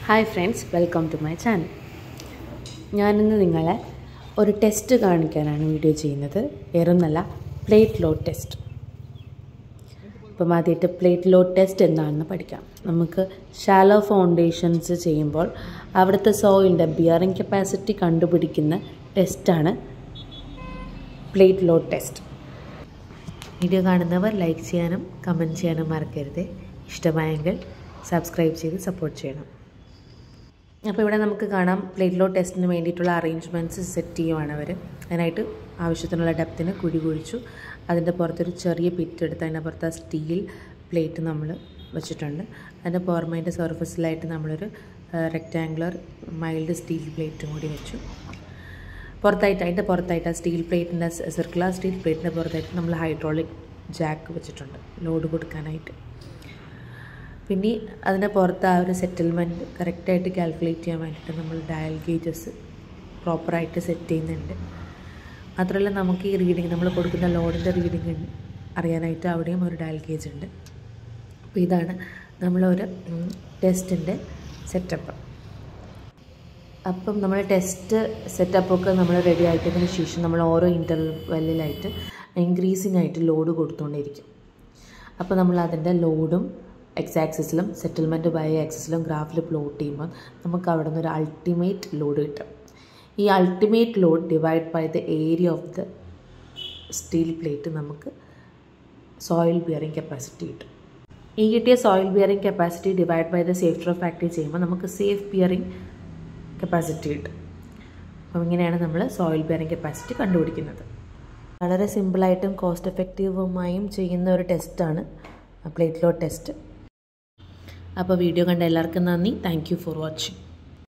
hi friends welcome to my channel ഞാനിന്ന് നിങ്ങളെ ഒരു ടെസ്റ്റ് കാണിക്കാനാണ് വീഡിയോ ചെയ്യുന്നത് വേറൊന്നല്ല പ്ലേറ്റ് ലോഡ് ടെസ്റ്റ് അപ്പം ആദ്യമായിട്ട് പ്ലേറ്റ് ലോഡ് ടെസ്റ്റ് എന്താണെന്ന് പഠിക്കാം നമുക്ക് ഷാലോ ഫൗണ്ടേഷൻസ് ചെയ്യുമ്പോൾ അവിടുത്തെ സോയിലിൻ്റെ ബിയറിംഗ് കപ്പാസിറ്റി കണ്ടുപിടിക്കുന്ന ടെസ്റ്റാണ് പ്ലേറ്റ് ലോഡ് ടെസ്റ്റ് വീഡിയോ കാണുന്നവർ ലൈക്ക് ചെയ്യാനും കമൻറ്റ് ചെയ്യാനും മറക്കരുത് ഇഷ്ടമായെങ്കിൽ സബ്സ്ക്രൈബ് ചെയ്ത് സപ്പോർട്ട് ചെയ്യണം അപ്പോൾ ഇവിടെ നമുക്ക് കാണാം പ്ലേറ്റ് ലോഡ് ടെസ്റ്റിന് വേണ്ടിയിട്ടുള്ള അറേഞ്ച്മെൻറ്റ്സ് സെറ്റ് ചെയ്യുവാണ് അവർ അതിനായിട്ട് ആവശ്യത്തിനുള്ള ഡെപ്തിന് കുഴി കുഴിച്ചു അതിൻ്റെ പുറത്തൊരു ചെറിയ പിറ്റ് എടുത്ത് അതിൻ്റെ പുറത്ത് ആ സ്റ്റീൽ പ്ലേറ്റ് നമ്മൾ വെച്ചിട്ടുണ്ട് അതിൻ്റെ പുറമേൻ്റെ സർഫസിലായിട്ട് നമ്മളൊരു റെക്റ്റാങ്കുലർ മൈൽഡ് സ്റ്റീൽ പ്ലേറ്റും കൂടി വെച്ചു പുറത്തായിട്ട് അതിൻ്റെ പുറത്തായിട്ട് ആ സ്റ്റീൽ പ്ലേറ്റിൻ്റെ സർക്കുലർ സ്റ്റീൽ പ്ലേറ്റിൻ്റെ പുറത്തായിട്ട് നമ്മൾ ഹൈഡ്രോളിക് ജാക്ക് വെച്ചിട്ടുണ്ട് ലോഡ് കൊടുക്കാനായിട്ട് പിന്നെ അതിൻ്റെ പുറത്ത് ആ ഒരു സെറ്റിൽമെൻറ്റ് കറക്റ്റായിട്ട് കാൽക്കുലേറ്റ് ചെയ്യാൻ വേണ്ടിയിട്ട് നമ്മൾ ഡയൽ ഗേജസ് പ്രോപ്പറായിട്ട് സെറ്റ് ചെയ്യുന്നുണ്ട് മാത്രമല്ല നമുക്ക് ഈ റീഡിങ് നമ്മൾ കൊടുക്കുന്ന ലോഡിൻ്റെ റീഡിങ് അറിയാനായിട്ട് അവിടെയും ഒരു ഡയൽ ഗേജ് ഉണ്ട് അപ്പോൾ ഇതാണ് നമ്മളൊരു ടെസ്റ്റിൻ്റെ സെറ്റപ്പ് അപ്പം നമ്മൾ ടെസ്റ്റ് സെറ്റപ്പൊക്കെ നമ്മൾ റെഡി ആക്കിയതിന് ശേഷം നമ്മൾ ഓരോ ഇൻ്റർവെല്ലിലായിട്ട് ഇൻക്രീസിങ് ആയിട്ട് ലോഡ് കൊടുത്തുകൊണ്ടിരിക്കും അപ്പോൾ നമ്മൾ അതിൻ്റെ ലോഡും എക്സ് ആക്സിസിലും സെറ്റിൽമെൻറ്റ് ബൈ ആക്സിസിലും ഗ്രാഫിൽ പ്ലോട്ട് ചെയ്യുമ്പോൾ നമുക്ക് അവിടെ നിന്ന് ഒരു അൾട്ടിമേറ്റ് ലോഡ് കിട്ടും ഈ ultimate load divide by the area of the steel plate നമുക്ക് സോയിൽ ബിയറിംഗ് കപ്പാസിറ്റി കിട്ടും ഈ കിട്ടിയ soil bearing capacity divide by the safety of factory ചെയ്യുമ്പോൾ നമുക്ക് സേഫ് ബിയറിംഗ് കപ്പാസിറ്റി കിട്ടും അപ്പം ഇങ്ങനെയാണ് നമ്മൾ സോയിൽ ബിയറിംഗ് കപ്പാസിറ്റി കണ്ടുപിടിക്കുന്നത് വളരെ സിമ്പിളായിട്ടും കോസ്റ്റ് എഫക്റ്റീവുമായും ചെയ്യുന്ന ഒരു ടെസ്റ്റാണ് പ്ലേറ്റ് ലോഡ് ടെസ്റ്റ് അപ്പോൾ വീഡിയോ കണ്ട എല്ലാവർക്കും നന്ദി താങ്ക് യു ഫോർ വാച്ചിങ്